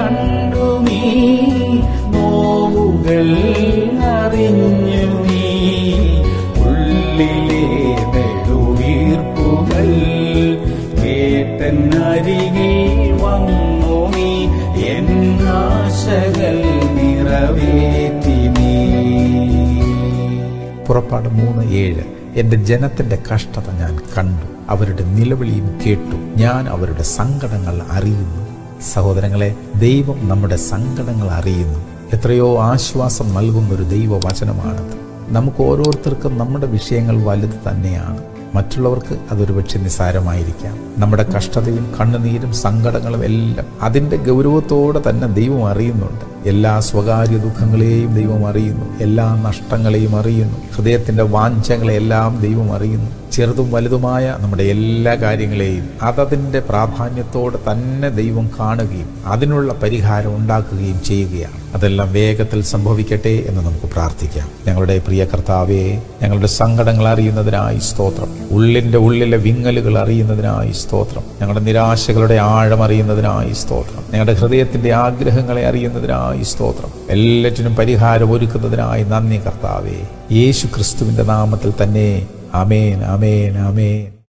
കണ്ടു നീ നോവുകൾ അറിഞ്ഞു നീ ഉള്ളിലെ നെടുവീർപ്പുകൾ കേട്ടനരികിൽ വന്നു നീ എന്നാശകൾ നിറവേറ്റി നീ പുറപ്പാട് മൂന്ന് ഏഴ് എന്റെ ജനത്തിന്റെ കഷ്ടത ഞാൻ കണ്ടു അവരുടെ നിലവിളിയും കേട്ടു ഞാൻ അവരുടെ സങ്കടങ്ങൾ അറിയുന്നു സഹോദരങ്ങളെ ദൈവം നമ്മുടെ സങ്കടങ്ങൾ അറിയുന്നു എത്രയോ ആശ്വാസം നൽകുന്ന ഒരു ദൈവവചനമാണത് നമുക്ക് ഓരോരുത്തർക്കും നമ്മുടെ വിഷയങ്ങൾ വലുത് തന്നെയാണ് മറ്റുള്ളവർക്ക് അതൊരു പക്ഷെ നിസ്സാരമായിരിക്കാം നമ്മുടെ കഷ്ടതയും കണ്ണുനീരും സങ്കടങ്ങളും എല്ലാം അതിൻ്റെ ഗൗരവത്തോടെ തന്നെ ദൈവം അറിയുന്നുണ്ട് എല്ലാ സ്വകാര്യ ദുഃഖങ്ങളെയും ദൈവം അറിയുന്നു എല്ലാ നഷ്ടങ്ങളെയും അറിയുന്നു ഹൃദയത്തിൻ്റെ വാഞ്ചങ്ങളെല്ലാം ദൈവം അറിയുന്നു ചെറുതും വലുതുമായ നമ്മുടെ എല്ലാ കാര്യങ്ങളെയും അതതിൻ്റെ പ്രാധാന്യത്തോടെ തന്നെ ദൈവം കാണുകയും അതിനുള്ള പരിഹാരം ഉണ്ടാക്കുകയും ചെയ്യുകയാണ് അതെല്ലാം വേഗത്തിൽ സംഭവിക്കട്ടെ എന്ന് നമുക്ക് പ്രാർത്ഥിക്കാം ഞങ്ങളുടെ പ്രിയ കർത്താവേ ഞങ്ങളുടെ സങ്കടങ്ങൾ അറിയുന്നതിനായി സ്തോത്രം ഉള്ളിൻ്റെ ഉള്ളിലെ വിങ്ങലുകൾ അറിയുന്നതിനായി സ്തോത്രം ഞങ്ങളുടെ നിരാശകളുടെ ആഴം അറിയുന്നതിനായി സ്തോത്രം ഞങ്ങളുടെ ഹൃദയത്തിൻ്റെ ആഗ്രഹങ്ങളെ അറിയുന്നതിനായി സ്തോത്രം എല്ലാറ്റിനും പരിഹാരം ഒരുക്കുന്നതിനായി നന്ദി കർത്താവേ യേശു ക്രിസ്തുവിൻ്റെ നാമത്തിൽ തന്നെ അമേൻ അമേൻ അമേൻ